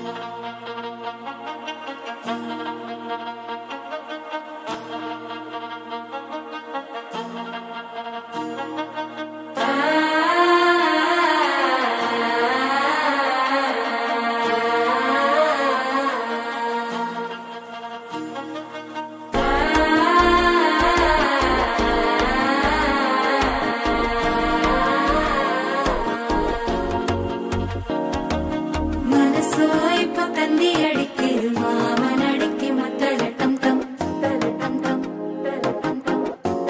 மனசோ இப்ப தந்தி அடிக்குது மாமன் அடிக்கு மத்தள டம் டம் தல டம் டம் தல டம் டம்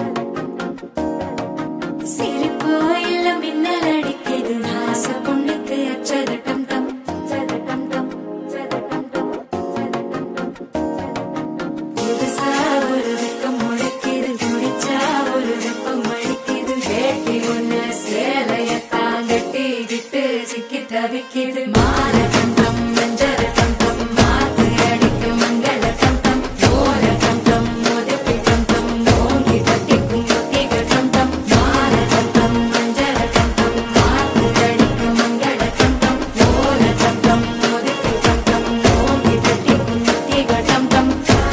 சிரிப்போ இல்ல மின்னல் அடிக்குது ஆச பொண்ணுக்கு அச்சத டம் டம் சத டம் டம் சத டம் டம் புதுசா ஒரு வெக்கம் முளைக்குது குடிச்சா ஒரு வெப்பம் அடிக்குது வேட்டி ஒண்ணு சேலையத்தான் கட்டிக்கிட்டு சிக்கி தவிக்குது மால கண்டம் மஞ்சள் கண்டம் மாத்து அடிக்க மங்கள கண்டம் ஓல கண்டம் முதுப்பி கண்டம் ஓங்கி தட்டிக்கும் ஒத்திக கண்டம் மால கண்டம் மஞ்சள் கண்டம் மாத்து அடிக்க மங்கள கண்டம் ஓல கண்டம் முதுப்பி கண்டம் ஓங்கி தட்டிக்கும் ஒத்திக கண்டம்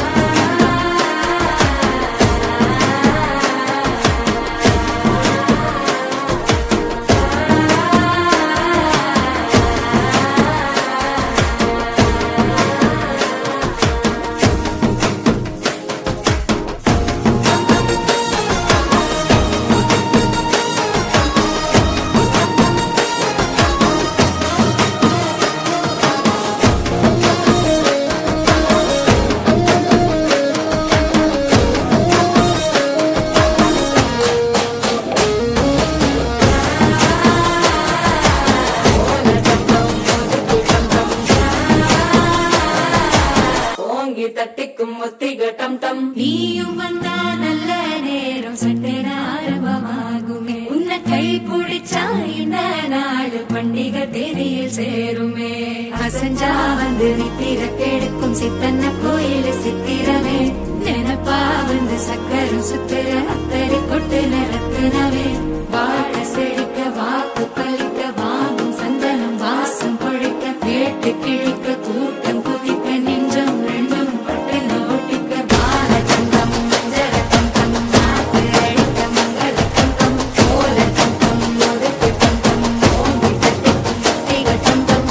ஓங்கி தட்டிக்கும் ஒத்திக டம் டம் நீயும் வந்தா நல்ல நேரம் சட்டென ஆரம்பமாகுமே உன்னை கை பிடிச்சா இந்த நாடு பண்டிகை தேதியில் சேருமே அசஞ்சா வந்து நித்திர கெடுக்கும் சித்தன்ன கோயில் சித்திரமே நினப்பா வந்து சக்கரம் சுத்துற அக்கறை கொட்டு நிறத்துனவே வாழ செழிக்க வாக்கு பலிக்க வாங்கும் சந்தனம் வாசம் பொழிக்க கேட்டு கிழிக்க கூட்டம் குதிக்க நெஞ்சம் ரெண்டும் பட்டுன ஒட்டிக்க பால கண்டம் மஞ்சள கண்டம் நாட்டு அழிக்க மங்கள கண்டம் கோல கண்டம் ஒதுக்கு கண்டம் ஓங்கி தட்டிக்கும் ஒத்திக கண்டம்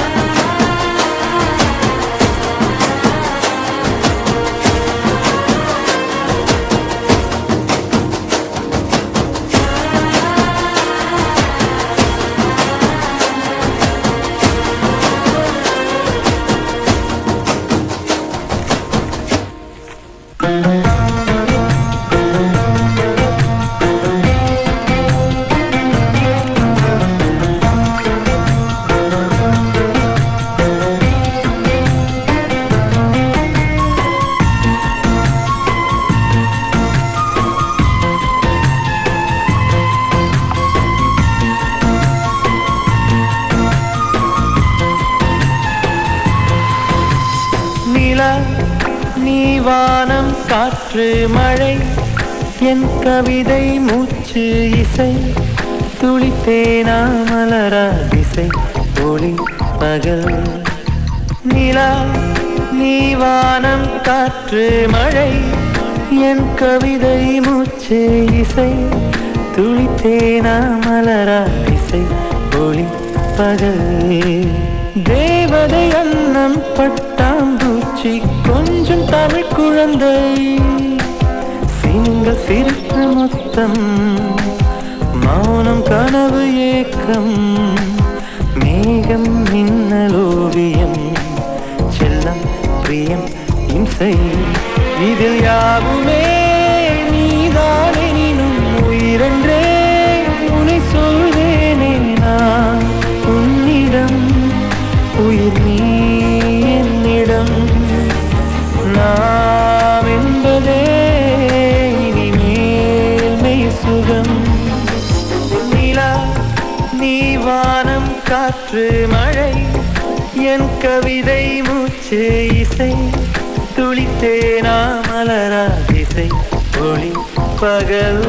நிலா நீ வானம் காற்று மழை என் கவிதை மூச்சு இசை துளித்தேனா மலரா திசை ஒளி பகல் நிலா நீ வானம் காற்று மழை என் கவிதை மூச்சு இசை துளித்தேனா மலரா திசை ஒளி பகல் தேவதை அன்னம் பட்டாம்பூச்சி கொஞ்சம் தமிழ் குழந்தை சிங்கள் சிரித்த மொத்தம் மௌனம் கனவு ஏக்கம் மேகம் மின்னலோவியம் செல்லம் பிரியம் இம்சை இதில் யாவுமே நீதானெனினும் உயிரென்றே உனை சொல்வேனே நான் உன்னிடம் உயிர் நீ என்னிடம் நாம் என்பதே இனிமேல் மெய் சுகம் நிலா நீ வானம் காற்று மழை என் கவிதை மூச்சு இசை துளித்தேனா மலரா திசை ஒளி பகல்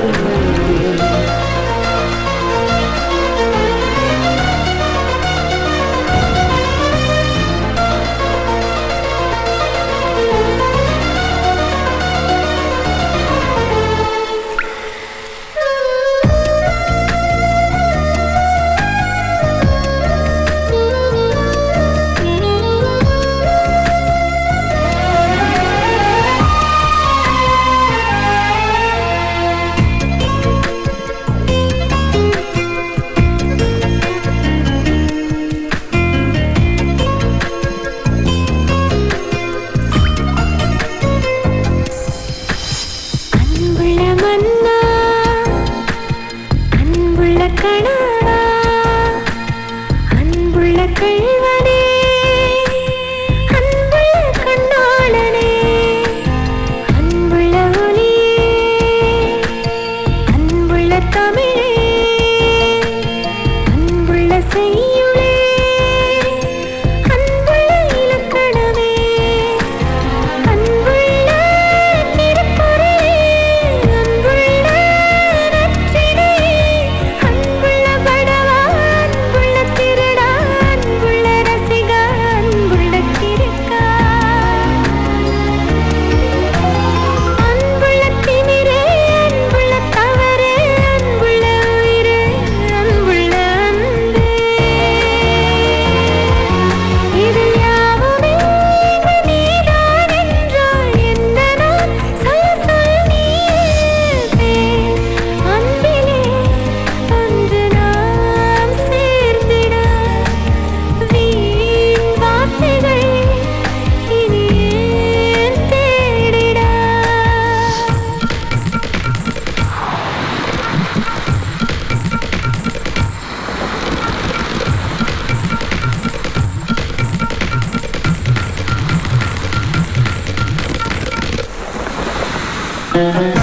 ஆ